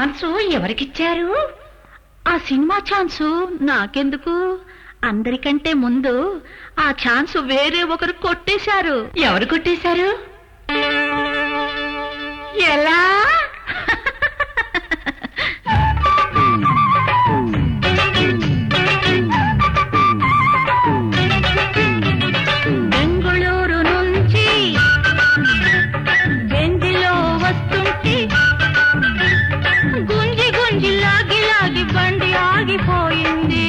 chance ఎవరికిచ్చారు ఆ cinema chance నాకెందుకు అందరికంటే ముందు ఆ ఛాన్స్ వేరే ఒకరు కొట్టేశారు ఎవరు కొట్టేశారు ఎలా బెంగుళూరు నుంచి బెంజిలో వస్తుంటే గుంజి గుంజి లాగి లాగి బండి ఆగిపోయింది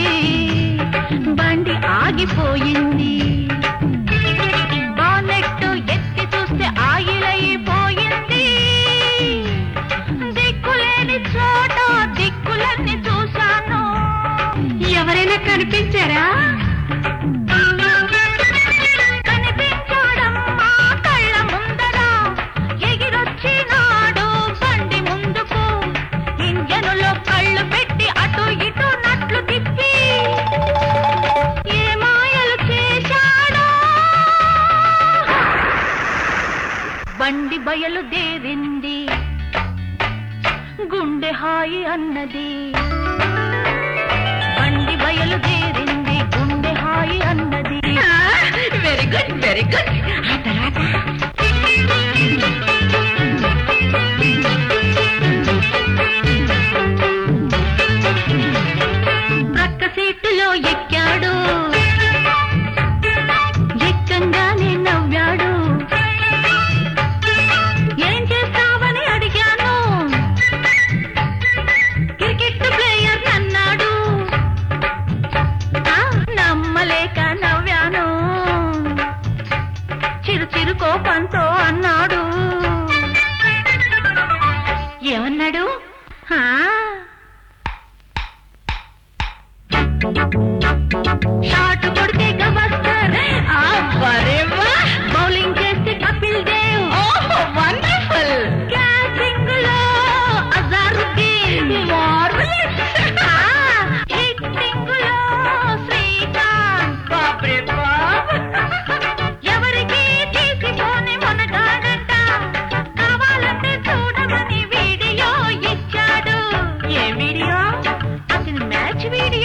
బండి ఆగిపోయింది బానెట్టు ఎత్తి చూస్తే ఆయిలైపోయింది దిక్కులేని చోట దిక్కులన్నీ చూశాను ఎవరైనా కనిపించారా కనిపించాడమ్మా కళ్ళ ముందర ఎగిరొచ్చినాడు బండి ముందుకు ఇంజనులో కళ్ళు పెట్టి అటు ఇటు నట్లు తిప్పి ఏ మాయలు చేశాడో బండి బయలుదేరింది గుండె హాయి అన్నది బండి బయలుదేరింది గుండె హాయి అన్నది వెరీ గుడ్ వెరీ గుడ్ ఆ తర్వాత ప్రక్క సీటులో ఎక్కాడు ఎక్కంగానే నవ్వాడు ఏం చేస్తావని అడిగాను క్రికెట్ ప్లేయర్ అన్నాడు ఆ, నమ్మలేక నవ్వాను చిరు చిరు కోపంతో అన్నాడు ఏమన్నాడు ఆ షాట్ కొడితే గవస్కర్ అబ్బరేవా బౌలింగ్ చేస్తే కపిల్ దేవ్ ఓహో వండర్ఫుల్ క్యాచింగ్ లో అజారుద్దీన్ మార్వెలస్ హిట్టింగ్ లో శ్రీకాంత్ బాబ్రే బాబ్ ఎవరికి తీసిపోని మనగాడట కావాలంటే చూడమని వీడియో ఇచ్చాడు ఏ వీడియో అతని మ్యాచ్ వీడియో